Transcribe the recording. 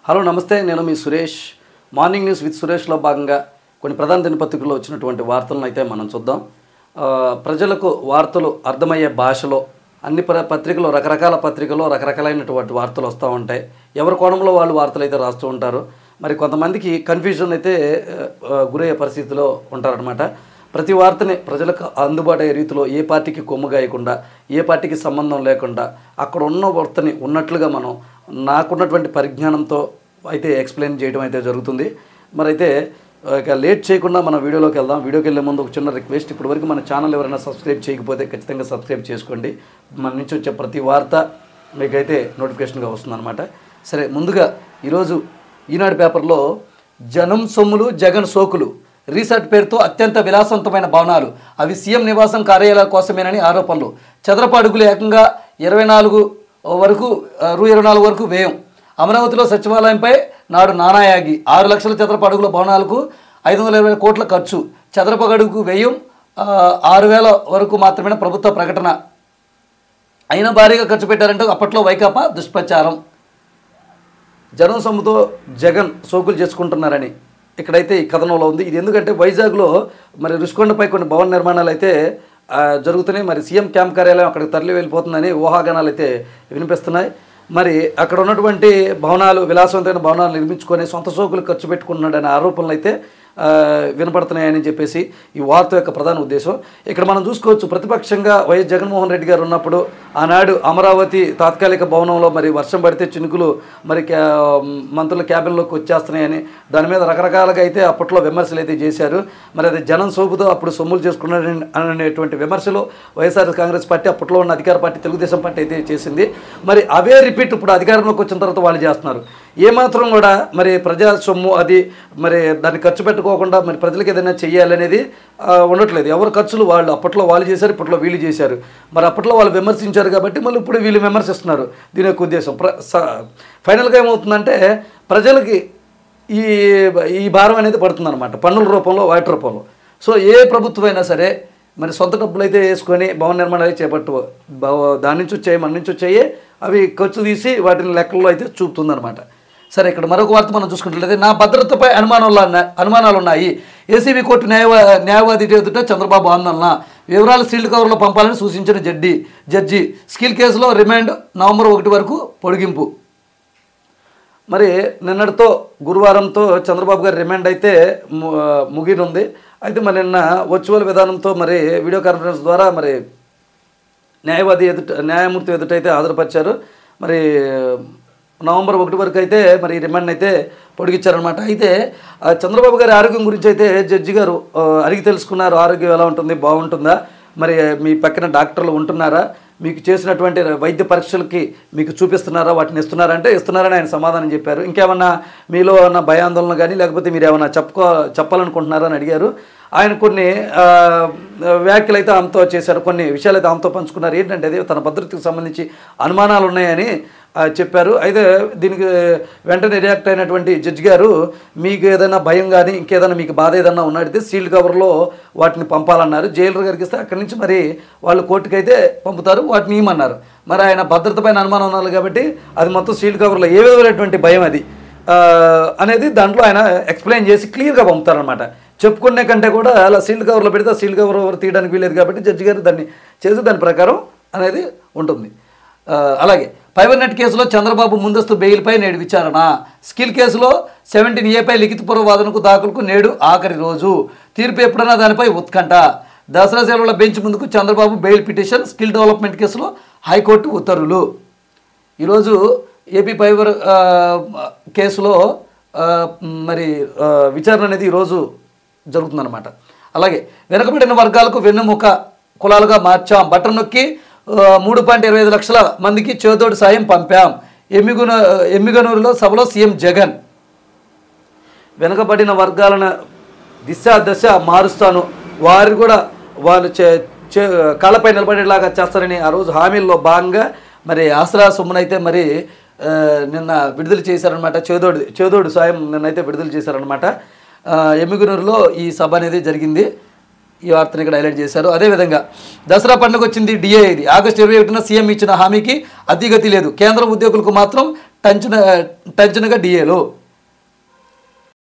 hello నమస్తే నేను మీ సురేష్ మార్నింగ్ న్యూస్ విత్ సురేష్లో భాగంగా కొన్ని ప్రధాన దినపత్రికల్లో వచ్చినటువంటి వార్తలను అయితే మనం చూద్దాం ఆ, ప్రజలకు వార్తలు అర్థమయ్యే భాషలో అన్ని ప్ర పత్రికలు రకరకాల పత్రికల్లో రకరకాలైనటువంటి వార్తలు వస్తూ ఉంటాయి ఎవరి కోణంలో వాళ్ళు వార్తలు అయితే రాస్తూ ఉంటారు మరి కొంతమందికి కన్ఫ్యూజన్ అయితే ఆ, గురయ్యే పరిస్థితిలో ఉంటారనమాట ప్రతి వార్తని ప్రజలకు అందుబాటు అయ్యే రీతిలో ఏ పార్టీకి కొమ్ము గాయకుండా ఏ పార్టీకి సంబంధం లేకుండా అక్కడ ఉన్న వార్తని ఉన్నట్లుగా మనం నాకున్నటువంటి పరిజ్ఞానంతో అయితే ఎక్స్ప్లెయిన్ చేయడం అయితే జరుగుతుంది మరి అయితే ఆ, ఇక లేట్ చేయకుండా మన వీడియోలోకి వెళ్దాం వీడియోకి వెళ్ళే ముందు ఒక చిన్న రిక్వెస్ట్ ఇప్పటివరకు మన ఛానల్ ఎవరైనా సబ్స్క్రైబ్ చేయకపోతే ఖచ్చితంగా సబ్స్క్రైబ్ చేసుకోండి మన నుంచి వచ్చే ప్రతి వార్త మీకైతే నోటిఫికేషన్గా వస్తుందన్నమాట సరే ముందుగా ఈరోజు ఈనాడు పేపర్లో జనం సొమ్ములు జగన్ సోకులు రీసార్ట్ పేరుతో అత్యంత విలాసవంతమైన భవనాలు అవి సీఎం నివాసం కార్యాలయాల కోసమేనని ఆరోపణలు చదరపు అడుగులు ఏకంగా ఇరవై నాలుగు వరకు ఆ, రూ ఇరవై నాలుగు వరకు వ్యయం అమరావతిలో సచివాలయంపై నాడు నానాయాగి ఆరు లక్షల చదరపు అడుగుల భవనాలకు ఐదు వందల ఇరవై కోట్ల ఖర్చు చదరపు అడుగు వ్యయం ఆ, ఆరు వేల వరకు మాత్రమే ప్రభుత్వ ప్రకటన అయినా భారీగా ఖర్చు పెట్టారంటే అప్పట్లో వైకాపా దుష్ప్రచారం జనం సొమ్ముతో జగన్ సోకులు చేసుకుంటున్నారని ఇక్కడైతే ఈ కథనంలో ఉంది ఇది ఎందుకంటే వైజాగ్లో మరి రుషికొండపై కొన్ని భవన నిర్మాణాలు అయితే ఆ, జరుగుతున్నాయి మరి సీఎం క్యాంప్ కార్యాలయం అక్కడికి తరలి వెళ్ళిపోతుందని ఊహాగానాలు అయితే వినిపిస్తున్నాయి మరి అక్కడ ఉన్నటువంటి భవనాలు విలాసవంతమైన భవనాలు నిర్మించుకొని సొంత సోకులు ఖర్చు పెట్టుకున్నాడనే ఆరోపణలు అయితే ఆ, వినపడుతున్నాయని చెప్పేసి ఈ వార్త యొక్క ప్రధాన ఉద్దేశం ఇక్కడ మనం చూసుకోవచ్చు ప్రతిపక్షంగా వైఎస్ జగన్మోహన్ రెడ్డి గారు ఉన్నప్పుడు ఆనాడు అమరావతి తాత్కాలిక భవనంలో మరి వర్షం పడితే చినుకులు మరి క్యా- మంత్రుల క్యాబిన్లోకి వచ్చేస్తున్నాయని దాని మీద రకరకాలుగా అయితే అప్పట్లో విమర్శలు అయితే చేశారు మరి అది జనం సోపుతో అప్పుడు సొమ్ములు చేసుకున్నారని అనేటువంటి విమర్శలు వైఎస్ఆర్ కాంగ్రెస్ పార్టీ అప్పట్లో ఉన్న అధికార పార్టీ తెలుగుదేశం పార్టీ అయితే చేసింది మరి అవే రిపీట్ ఇప్పుడు అధికారంలోకి వచ్చిన తర్వాత వాళ్ళు చేస్తున్నారు ఏమాత్రం కూడా మరి ప్రజా సొమ్ము అది మరి దాన్ని ఖర్చు పెట్టుకోకుండా మరి ప్రజలకు ఏదైనా చెయ్యాలనేది ఆ, ఉండట్లేదు ఎవరు ఖర్చులు వాళ్ళు అప్పట్లో వాళ్ళు చేశారు ఇప్పట్లో వీళ్ళు చేశారు మరి అప్పట్లో వాళ్ళు విమర్శించారు కాబట్టి మళ్ళీ ఇప్పుడు వీళ్ళు విమర్శిస్తున్నారు దీని యొక్క ఉద్దేశం ప్ర స- ఫైనల్గా ఏమవుతుందంటే ప్రజలకి ఈ ఈ భారం అనేది పడుతుందన్నమాట పన్నుల రూపంలో వాటి రూపంలో సో ఏ ప్రభుత్వం అయినా సరే మరి సొంత డబ్బులు అయితే వేసుకొని భవన నిర్మాణాలు అయితే చేపట్టు భవ- దాని నుంచి వచ్చాయి మన నుంచి వచ్చాయి అవి ఖర్చు తీసి వాటిని లెక్కల్లో అయితే చూపుతుందన్నమాట సరే ఇక్కడ మరొక వార్త మనం చూసుకుంటున్నట్లయితే నా భద్రతపై అనుమానాలు అన్న- అనుమానాలు ఉన్నాయి ఏసీబీ కోర్టు న్యాయవా న్యాయవాది ఎదుట చంద్రబాబు ఆందోళన వివరాలు సీల్డ్ కవర్లో పంపాలని సూచించిన జడ్డి జడ్జి స్కిల్ కేసులో రిమాండ్ నవంబర్ ఒకటి వరకు పొడిగింపు మరి నిన్నటితో గురువారంతో చంద్రబాబు గారి రిమాండ్ అయితే ము- ముగినుంది అయితే మరి నిన్న వర్చువల్ విధానంతో మరి వీడియో కాన్ఫరెన్స్ ద్వారా మరి న్యాయవాది ఎదుట న్యాయమూర్తి ఎదుట అయితే హాజరుపరిచారు మరి నవంబర్ ఒకటి వరకు అయితే మరి రిమాండ్ అయితే పొడిగించారనమాట అయితే ఆ చంద్రబాబు గారి ఆరోగ్యం గురించి అయితే జడ్జి గారు ఆ, అడిగి తెలుసుకున్నారు ఆరోగ్యం ఎలా ఉంటుంది బాగుంటుందా మరి మీ పక్కన డాక్టర్లు ఉంటున్నారా మీకు చేసినటువంటి వైద్య పరీక్షలకి మీకు చూపిస్తున్నారా వాటిని ఇస్తున్నారా అంటే ఇస్తున్నారని ఆయన సమాధానం చెప్పారు ఇంకేమన్నా మీలో ఉన్న భయాందోళన కానీ లేకపోతే మీరు ఏమన్నా చెప్పుకో చెప్పాలనుకుంటున్నారా అని అడిగారు ఆయన కొన్ని ఆ, వ్యాఖ్యలు అయితే ఆమెతో చేశారు కొన్ని విషయాలు అయితే ఆమెతో పంచుకున్నారు ఏంటంటే అది తన భద్రతకు సంబంధించి అనుమానాలు ఉన్నాయని ఆ, చెప్పారు అయితే దీనికి వెంటనే రియాక్ట్ అయినటువంటి జడ్జి గారు మీకు ఏదైనా భయం కానీ ఇంకేదైనా మీకు బాధ ఏదైనా ఉన్నట్టయితే సీల్డ్ కవర్లో వాటిని పంపాలన్నారు జైలర్ గారికి ఇస్తే అక్కడి నుంచి మరి వాళ్ళు కోర్టుకి అయితే పంపుతారు వాటిని ఇవ్వమన్నారు మరి ఆయన భద్రత పైన అనుమానం ఉన్నారు కాబట్టి అది మొత్తం సీల్డ్ కవర్లో ఏ విధమైనటువంటి భయం అది ఆ, అనేది దాంట్లో ఆయన ఎక్స్ప్లెయిన్ చేసి క్లియర్గా పంపుతారనమాట చెప్పుకునే కంటే కూడా అలా సీల్డ్ కవర్లో పెడితే ఆ సీల్డ్ కవర్ ఎవరు తీయడానికి వీలేదు కాబట్టి జడ్జి గారు దాన్ని చేసి దాని ప్రకారం అనేది ఉంటుంది ఆ, అలాగే ఫైబర్ నెట్ కేసులో చంద్రబాబు ముందస్తు బెయిల్పై నేడు విచారణ స్కిల్ కేసులో సెవెంటీన్ ఏపై లిఖితపూర్వ వాదనకు దాఖలకు నేడు ఆఖరి రోజు తీర్పు ఎప్పుడన్నా దానిపై ఉత్కంఠ దసరా సెలవుల బెంచ్ ముందుకు Chandrababu bail petition skill development కేసులో హైకోర్టు ఉత్తర్వులు ఈరోజు ఏపీ ఫైబర్ ఆ, కేసులో ఆ, మరి ఆ, విచారణ అనేది ఈరోజు జరుగుతుందన్నమాట అలాగే వెనుకబడిన వర్గాలకు వెన్నుముక కులాలుగా మార్చాం బటన్ నొక్కి ఆ, మూడు పాయింట్ ఇరవై ఐదు లక్షల మందికి చేదోడు సాయం పంపాం ఎమ్మిగున ఎమ్మిగనూరులో సభలో సీఎం జగన్ వెనుకబడిన వర్గాలను దిశ దశ మారుస్తాను వారు కూడా వాళ్ళు చే చే కాళ్ళపై నిలబడేలాగా చేస్తారని ఆ రోజు హామీల్లో భాగంగా మరి ఆసరా సొమ్మునైతే మరి ఆ, నిన్న విడుదల చేశారనమాట చేదోడు చేదోడు సాయం నిన్నైతే విడుదల చేశారనమాట ఎమ్మిగునూరులో ఈ సభ అనేది జరిగింది ఈ వార్తను ఇక్కడ హైలైట్ చేశారు అదేవిధంగా దసరా పండుగ వచ్చింది డిఏ ఇది ఆగస్టు ఇరవై ఒకటిన సీఎం ఇచ్చిన హామీకి అతిగతి లేదు కేంద్ర ఉద్యోగులకు మాత్రం టెన్షన్ టెన్షన్గా డిఏలు